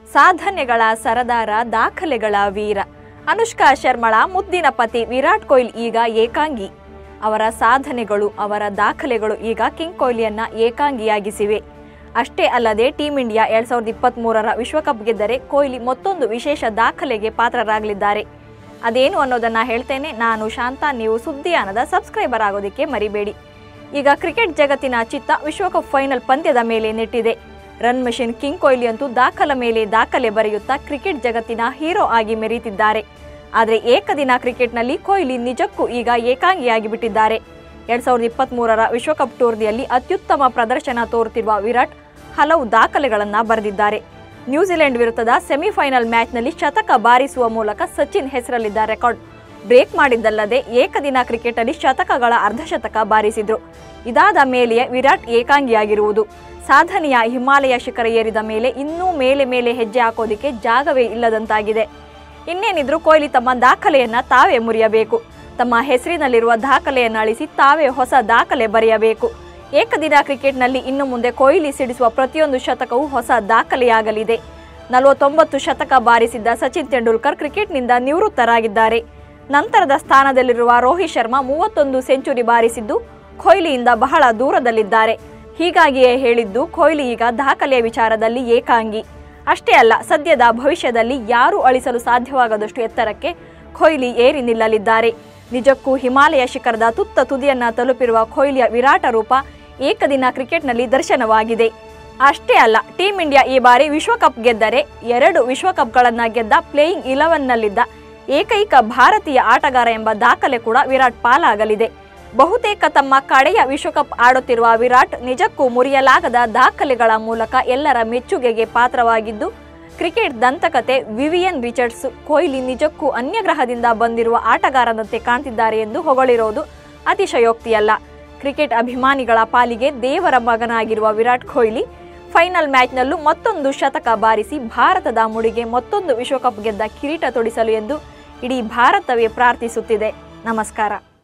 ಸಾಧನೆಗಳ ಸರದಾರ ದಾಖಲೆಗಳ ವೀರ ಅನುಷ್ಕಾ ಶರ್ಮಳ ಮುದ್ದಿನ ಪತಿ ವಿರಾಟ್ ಕೊಹ್ಲಿ ಈಗ ಏಕಾಂಗಿ ಅವರ ಸಾಧನೆಗಳು ಅವರ ದಾಖಲೆಗಳು ಈಗ ಕಿಂಗ್ ಕೊಹ್ಲಿಯನ್ನ ಏಕಾಂಗಿಯಾಗಿಸಿವೆ ಅಷ್ಟೇ ಅಲ್ಲದೆ ಟೀಂ ಇಂಡಿಯಾ ಎರಡ್ ಸಾವಿರದ ಇಪ್ಪತ್ತ್ ಮೂರರ ವಿಶ್ವಕಪ್ ಗೆದ್ದರೆ ಕೊಹ್ಲಿ ಮತ್ತೊಂದು ವಿಶೇಷ ದಾಖಲೆಗೆ ಪಾತ್ರರಾಗಲಿದ್ದಾರೆ ಅದೇನು ಅನ್ನೋದನ್ನ ಹೇಳ್ತೇನೆ ನಾನು ಶಾಂತ ನೀವು ಸುದ್ದಿಯಾನದ ಸಬ್ಸ್ಕ್ರೈಬರ್ ಆಗೋದಕ್ಕೆ ಮರಿಬೇಡಿ ಈಗ ಕ್ರಿಕೆಟ್ ಜಗತ್ತಿನ ಚಿತ್ತ ವಿಶ್ವಕಪ್ ಫೈನಲ್ ಪಂದ್ಯದ ಮೇಲೆ ನೆಟ್ಟಿದೆ ರನ್ ಮೆಷಿನ್ ಕಿಂಗ್ ಕೊಹ್ಲಿ ಅಂತೂ ದಾಖಲ ಮೇಲೆ ದಾಖಲೆ ಬರೆಯುತ್ತಾ ಕ್ರಿಕೆಟ್ ಜಗತ್ತಿನ ಹೀರೋ ಆಗಿ ಮೆರೀತಿದ್ದಾರೆ ಆದರೆ ಏಕದಿನ ಕ್ರಿಕೆಟ್ನಲ್ಲಿ ಕೊಹ್ಲಿ ನಿಜಕ್ಕೂ ಈಗ ಏಕಾಂಗಿಯಾಗಿ ಬಿಟ್ಟಿದ್ದಾರೆ ಎರಡ್ ಸಾವಿರದ ಇಪ್ಪತ್ತ್ ಮೂರರ ವಿಶ್ವಕಪ್ ಟೂರ್ನಿಯಲ್ಲಿ ಅತ್ಯುತ್ತಮ ಪ್ರದರ್ಶನ ತೋರುತ್ತಿರುವ ವಿರಾಟ್ ಹಲವು ದಾಖಲೆಗಳನ್ನ ಬರೆದಿದ್ದಾರೆ ನ್ಯೂಜಿಲೆಂಡ್ ವಿರುದ್ಧದ ಸೆಮಿಫೈನಲ್ ಮ್ಯಾಚ್ನಲ್ಲಿ ಶತಕ ಬಾರಿಸುವ ಮೂಲಕ ಸಚಿನ್ ಹೆಸರಲ್ಲಿದ್ದ ರೆಕಾರ್ಡ್ ಬ್ರೇಕ್ ಮಾಡಿದ್ದಲ್ಲದೆ ಏಕದಿನ ಕ್ರಿಕೆಟ್ನಲ್ಲಿ ಶತಕಗಳ ಅರ್ಧಶತಕ ಬಾರಿಸಿದ್ರು ಇದಾದ ಮೇಲೆಯೇ ವಿರಾಟ್ ಏಕಾಂಗಿಯಾಗಿರುವುದು ಸಾಧನೆಯ ಹಿಮಾಲಯ ಶಿಖರ ಏರಿದ ಮೇಲೆ ಇನ್ನೂ ಮೇಲೆ ಮೇಲೆ ಹೆಜ್ಜೆ ಹಾಕೋದಿಕ್ಕೆ ಜಾಗವೇ ಇಲ್ಲದಂತಾಗಿದೆ ಇನ್ನೇನಿದ್ರು ಕೊಹ್ಲಿ ತಮ್ಮ ದಾಖಲೆಯನ್ನ ತಾವೇ ಮುರಿಯಬೇಕು ತಮ್ಮ ಹೆಸರಿನಲ್ಲಿರುವ ದಾಖಲೆಯನ್ನು ಅಳಿಸಿ ತಾವೇ ಹೊಸ ದಾಖಲೆ ಬರೆಯಬೇಕು ಏಕದಿನ ಕ್ರಿಕೆಟ್ನಲ್ಲಿ ಇನ್ನು ಮುಂದೆ ಕೊಹ್ಲಿ ಸಿಡಿಸುವ ಪ್ರತಿಯೊಂದು ಶತಕವೂ ಹೊಸ ದಾಖಲೆಯಾಗಲಿದೆ ನಲವತ್ತೊಂಬತ್ತು ಶತಕ ಬಾರಿಸಿದ್ದ ಸಚಿನ್ ತೆಂಡೂಲ್ಕರ್ ಕ್ರಿಕೆಟ್ನಿಂದ ನಿವೃತ್ತರಾಗಿದ್ದಾರೆ ನಂತರದ ಸ್ಥಾನದಲ್ಲಿರುವ ರೋಹಿತ್ ಶರ್ಮಾ ಮೂವತ್ತೊಂದು ಸೆಂಚುರಿ ಬಾರಿಸಿದ್ದು ಕೊಹ್ಲಿಯಿಂದ ಬಹಳ ದೂರದಲ್ಲಿದ್ದಾರೆ ಹೀಗಾಗಿಯೇ ಹೇಳಿದ್ದು ಕೊಹ್ಲಿ ಈಗ ದಾಖಲೆಯ ವಿಚಾರದಲ್ಲಿ ಏಕಾಂಗಿ ಅಷ್ಟೇ ಅಲ್ಲ ಸದ್ಯದ ಭವಿಷ್ಯದಲ್ಲಿ ಯಾರೂ ಅಳಿಸಲು ಸಾಧ್ಯವಾಗದಷ್ಟು ಎತ್ತರಕ್ಕೆ ಕೊಹ್ಲಿ ಏರಿ ನಿಲ್ಲಲಿದ್ದಾರೆ ನಿಜಕ್ಕೂ ಹಿಮಾಲಯ ಶಿಖರದ ತುತ್ತ ತುದಿಯನ್ನ ತಲುಪಿರುವ ಕೊಹ್ಲಿಯ ವಿರಾಟ ರೂಪ ಏಕದಿನ ಕ್ರಿಕೆಟ್ನಲ್ಲಿ ದರ್ಶನವಾಗಿದೆ ಅಷ್ಟೇ ಅಲ್ಲ ಟೀಂ ಇಂಡಿಯಾ ಈ ಬಾರಿ ವಿಶ್ವಕಪ್ ಗೆದ್ದರೆ ಎರಡು ವಿಶ್ವಕಪ್ಗಳನ್ನ ಗೆದ್ದ ಪ್ಲೇಯಿಂಗ್ ಇಲೆವೆನ್ನಲ್ಲಿದ್ದ ಏಕೈಕ ಭಾರತೀಯ ಆಟಗಾರ ಎಂಬ ದಾಖಲೆ ಕೂಡ ವಿರಾಟ್ ಪಾಲಾಗಲಿದೆ ಬಹುತೇಕ ತಮ್ಮ ಕಡೆಯ ವಿಶ್ವಕಪ್ ಆಡುತ್ತಿರುವ ವಿರಾಟ್ ನಿಜಕ್ಕೂ ಮುರಿಯಲಾಗದ ದಾಖಲೆಗಳ ಮೂಲಕ ಎಲ್ಲರ ಮೆಚ್ಚುಗೆಗೆ ಪಾತ್ರವಾಗಿದ್ದು ಕ್ರಿಕೆಟ್ ದಂತಕತೆ ವಿವಿಯನ್ ರಿಚರ್ಡ್ಸ್ ಕೊಹ್ಲಿ ನಿಜಕ್ಕೂ ಅನ್ಯಗ್ರಹದಿಂದ ಬಂದಿರುವ ಆಟಗಾರನಂತೆ ಕಾಣ್ತಿದ್ದಾರೆ ಎಂದು ಹೊಗಳಿರೋದು ಅತಿಶಯೋಕ್ತಿಯಲ್ಲ ಕ್ರಿಕೆಟ್ ಅಭಿಮಾನಿಗಳ ಪಾಲಿಗೆ ದೇವರ ಮಗನಾಗಿರುವ ವಿರಾಟ್ ಕೊಹ್ಲಿ ಫೈನಲ್ ಮ್ಯಾಚ್ನಲ್ಲೂ ಮತ್ತೊಂದು ಶತಕ ಬಾರಿಸಿ ಭಾರತದ ಮುಡಿಗೆ ಮತ್ತೊಂದು ವಿಶ್ವಕಪ್ ಗೆದ್ದ ಕಿರೀಟ ತೊಡಿಸಲು ಎಂದು ಇಡೀ ಭಾರತವೇ ಪ್ರಾರ್ಥಿಸುತ್ತಿದೆ ನಮಸ್ಕಾರ